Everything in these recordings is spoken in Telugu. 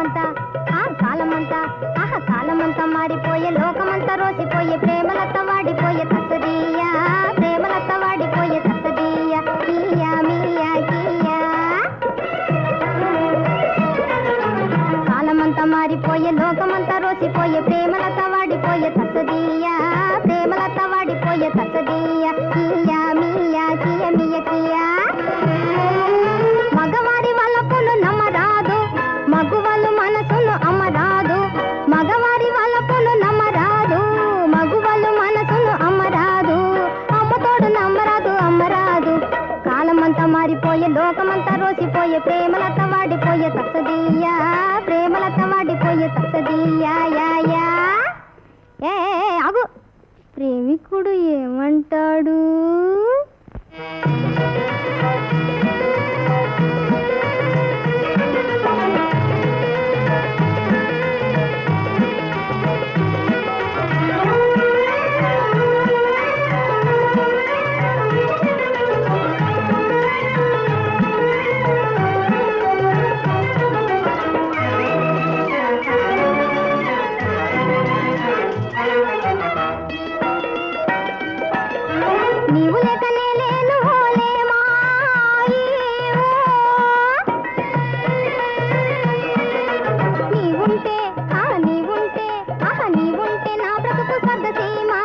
కాలమంతా ఆ కాలమంతా ఆహ కాలమంతా మారిపోయే లోకమంతా రోసిపోయే ప్రేమలత వాడిపోయే తసదీయ ప్రేమలత వాడిపోయే తసదీయ కియా మియా కియా కాలమంతా మారిపోయే లోకమంతా రోసిపోయే ప్రేమలత వాడిపోయే తసదీయ ప్రేమలత వాడిపోయే తసదీయ కియా మియా కియ మియ కియా మగవారి వలపును నమ్మరాదు మగువలు మనసును అమ్మరాదు మగవారి వలపును నమ్మరాదు మగువలు మనసును అమ్మరాదు అమ్మతోడు నమ్మరాదు అమ్మరాదు కాలమంతా మారిపోయే లోకమంతా రోసిపోయే ప్రేమలత వాడిపోయే తసదీయ ప్రేమలత వాడిపోయే తసదీయ యా యా ఏ ఏ, ఆగు ప్రేమికుడు ఏమంటాడు నీవు లేకనే లేను ఓలేమా నీవుంటే ఆ నీవుంటే ఆహ నీవుంటే నా బ్రతుకు స్వర్గసీమా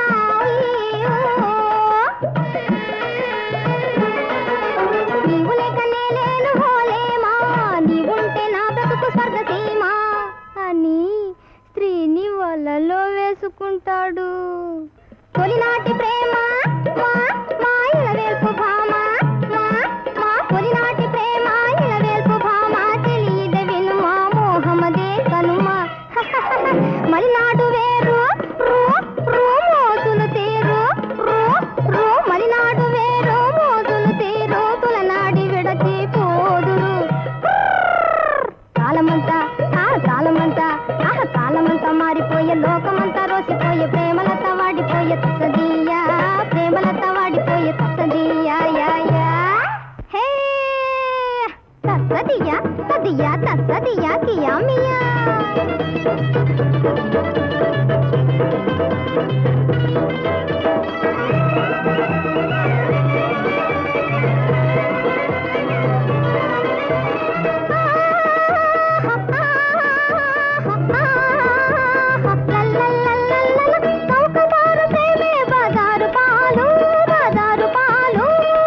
నీవు లేకనే లేను ఓలేమా నీవుంటే నా బ్రతుకు స్వర్గసీమా అని స్త్రీని వలలో వేసుకుంటాడు తొలినాటి ప్రేమ మా మా ఇలవేల్పు భామ మా మా తొలినాటి ప్రేమ ఇలవేల్పు భామ తెలియద వినుమా మోహమదే కనుమా మలినాడు వేరు రూ రూ మోజులు తీరు రూ రూ మలినాడు వేరు మోజులు తీరు తులనాడి విడచి పోదురు కాలమంతా ఆ కాలమంతా ఆహ కాలమంతా మారిపోయే లోకమంతా రోసిపోయే ప్రేమలత వాడిపోయే తసదీయ ప్రేమలత వాడిపోయే తసదీయ యా యా హే తసదీయ తదియ తసదీయ కియా మియా చౌకబారు ప్రేమే బజారు పాలు బజారు పాలు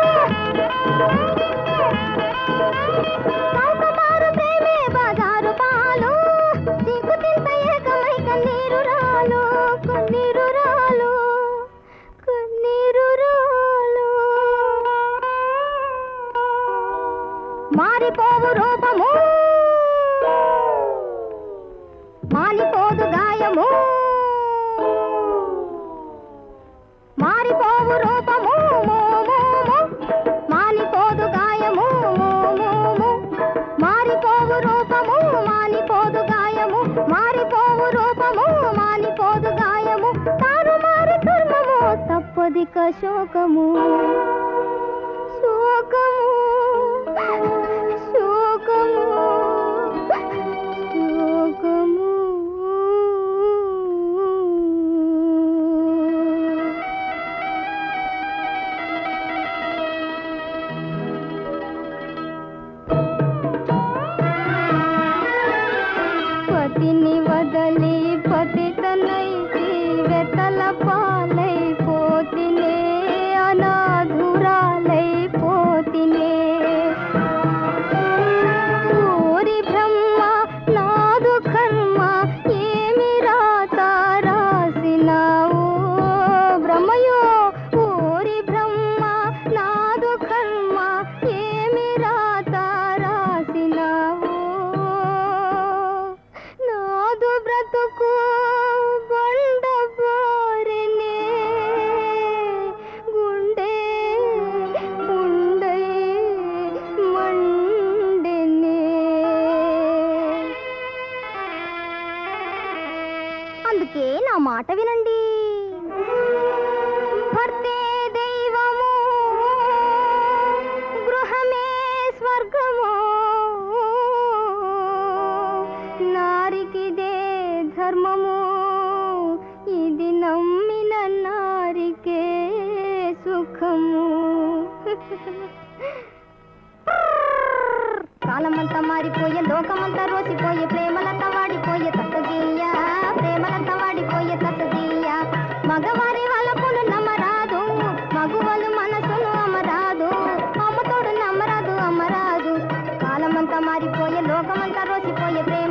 చౌకబారు ప్రేమే బజారు పాలు చీకు తింత ఏకమై కన్నీరు రాలు కన్నీరు రాలు కన్నీరు రాలు మారిపోవు రూపము మానిపోదు గాయము మారిపోవు రూపము మో, మో, మో. మానిపోదు గాయము మో, మో, మో. మారిపోవు రూపము మానిపోదు గాయము మారిపోవు రూపము మానిపోదు గాయము తాను మారి కర్మము తప్పదిక శోకము శోకము శోకము శోకము పతిని వదలి పతితనైతి వెతల పాలై పోతినే అనాధురాలై పోతినే ఊరి బ్రహ్మ నాదు కర్మ ఏమి రాత రాసినావు బ్రహ్మయో ఊరి బ్రహ్మ నాదు కర్మ ఏమి రాత రాసినావు నాదు బ్రతుకు బండ బారినే గుండె ఉండై మండెనే అందుకే నా మాట వినండి భర్తే దైవము గృహమే స్వర్గము దుఃఖము కాలమంతా మారిపోయే లోకమంతా రోసిపోయే ప్రేమలంతా వాడిపోయే తసదీయ ప్రేమలంతా వాడిపోయే తసదీయ మగవారి వాళ్ళకును నమ్మరాదు మగువలు మనసును అమరాదు అమ్మతోడు నమ్మరాదు అమరాదు కాలమంతా మారిపోయే లోకమంతా రోసిపోయే ప్రేమ